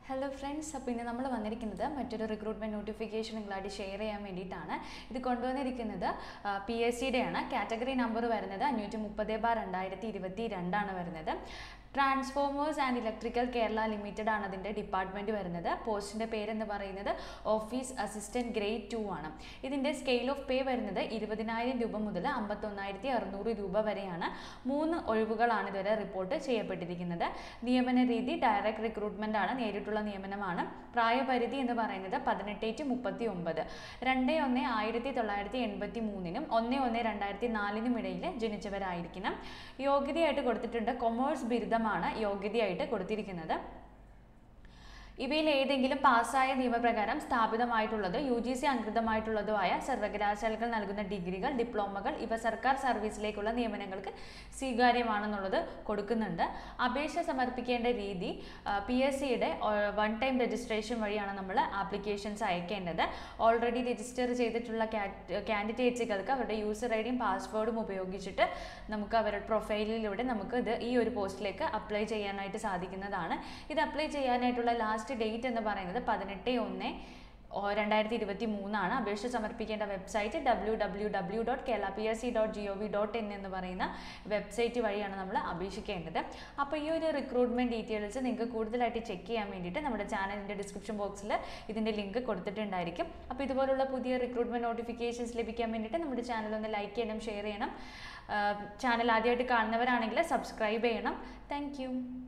hello friends അപ്പോൾ ഇന്ന് നമ്മൾ വന്നിരിക്കുന്നത് മറ്റൊരു റിക്രൂട്ട്മെൻറ്റ് നോട്ടിഫിക്കേഷൻ നിങ്ങളായിട്ട് ഷെയർ ചെയ്യാൻ വേണ്ടിയിട്ടാണ് ഇത് കൊണ്ടുവന്നിരിക്കുന്നത് പി എസ് സിയുടെയാണ് കാറ്റഗറി നമ്പർ വരുന്നത് അഞ്ഞൂറ്റി മുപ്പത് ബാർ രണ്ടായിരത്തി ഇരുപത്തി രണ്ടാണ് വരുന്നത് transformers and electrical Kerala limited ആണ് അതിൻ്റെ ഡിപ്പാർട്ട്മെൻറ്റ് വരുന്നത് പോസ്റ്റിൻ്റെ പേരെന്ന് പറയുന്നത് ഓഫീസ് അസിസ്റ്റൻറ്റ് ഗ്രേഡ് ടു ആണ് ഇതിൻ്റെ സ്കെയിൽ ഓഫ് പേ വരുന്നത് ഇരുപതിനായിരം രൂപ മുതൽ അമ്പത്തൊന്നായിരത്തി അറുന്നൂറ് രൂപ വരെയാണ് മൂന്ന് ഒഴിവുകളാണ് ഇതുവരെ റിപ്പോർട്ട് ചെയ്യപ്പെട്ടിരിക്കുന്നത് നിയമന രീതി ഡയറക്റ്റ് റിക്രൂട്ട്മെൻ്റ് ആണ് നേരിട്ടുള്ള നിയമനമാണ് പ്രായപരിധി എന്ന് പറയുന്നത് പതിനെട്ട് ടു മുപ്പത്തി ഒമ്പത് രണ്ട് ഒന്ന് ആയിരത്തി തൊള്ളായിരത്തി എൺപത്തി മൂന്നിനും ഒന്ന് ഒന്ന് രണ്ടായിരത്തി നാലിനും ഇടയിൽ ജനിച്ചവരായിരിക്കണം യോഗ്യതയായിട്ട് കൊടുത്തിട്ടുണ്ട് കൊമേഴ്സ് ബിരുദമാണ് യോഗ്യതയായിട്ട് കൊടുത്തിരിക്കുന്നത് ഇവയിൽ ഏതെങ്കിലും പാസ്സായ നിയമപ്രകാരം സ്ഥാപിതമായിട്ടുള്ളത് യു ജി സി അംഗീകൃതമായിട്ടുള്ളതോ ആയ സർവകലാശാലകൾ നൽകുന്ന ഡിഗ്രികൾ ഡിപ്ലോമകൾ ഇവ സർക്കാർ സർവീസിലേക്കുള്ള നിയമനങ്ങൾക്ക് സ്വീകാര്യമാണെന്നുള്ളത് കൊടുക്കുന്നുണ്ട് അപേക്ഷ സമർപ്പിക്കേണ്ട രീതി പി എസ് സിയുടെ വൺ ടൈം രജിസ്ട്രേഷൻ വഴിയാണ് നമ്മൾ ആപ്ലിക്കേഷൻസ് അയക്കേണ്ടത് ഓൾറെഡി രജിസ്റ്റർ ചെയ്തിട്ടുള്ള കാൻഡിഡേറ്റ്സുകൾക്ക് അവരുടെ യൂസർ ഐ ഡിയും പാസ്വേഡും ഉപയോഗിച്ചിട്ട് നമുക്ക് അവരുടെ പ്രൊഫൈലിലൂടെ നമുക്ക് ഇത് ഈ ഒരു പോസ്റ്റിലേക്ക് അപ്ലൈ ചെയ്യാനായിട്ട് സാധിക്കുന്നതാണ് ഇത് അപ്ലൈ ചെയ്യാനായിട്ടുള്ള ലാസ്റ്റ് ഡേറ്റ് എന്ന് പറയുന്നത് പതിനെട്ട് ഒന്ന് രണ്ടായിരത്തി ഇരുപത്തി മൂന്നാണ് അപേക്ഷ സമർപ്പിക്കേണ്ട website W W W dot Kerala P S C dot G O V dot in എന്ന് പറയുന്ന വെബ്സൈറ്റ് വഴിയാണ് നമ്മൾ അപേക്ഷിക്കേണ്ടത് അപ്പോൾ ഈ ഒരു റിക്രൂട്ട്മെൻറ്റ് ഡീറ്റെയിൽസ് നിങ്ങൾക്ക് കൂടുതലായിട്ട് ചെക്ക് ചെയ്യാൻ വേണ്ടിയിട്ട് നമ്മുടെ ചാനലിൻ്റെ ഡിസ്ക്രിപ്ഷൻ ബോക്സിൽ ഇതിൻ്റെ ലിങ്ക് കൊടുത്തിട്ടുണ്ടായിരിക്കും അപ്പോൾ ഇതുപോലുള്ള പുതിയ റിക്രൂട്ട്മെൻറ്റ് നോട്ടിഫിക്കേഷൻസ് ലഭിക്കാൻ വേണ്ടിയിട്ട് നമ്മുടെ ചാനൽ ഒന്ന് ലൈക്ക് ചെയ്യണം ഷെയർ ചെയ്യണം ചാനൽ ആദ്യമായിട്ട് കാണുന്നവരാണെങ്കിൽ സബ്സ്ക്രൈബ് ചെയ്യണം താങ്ക്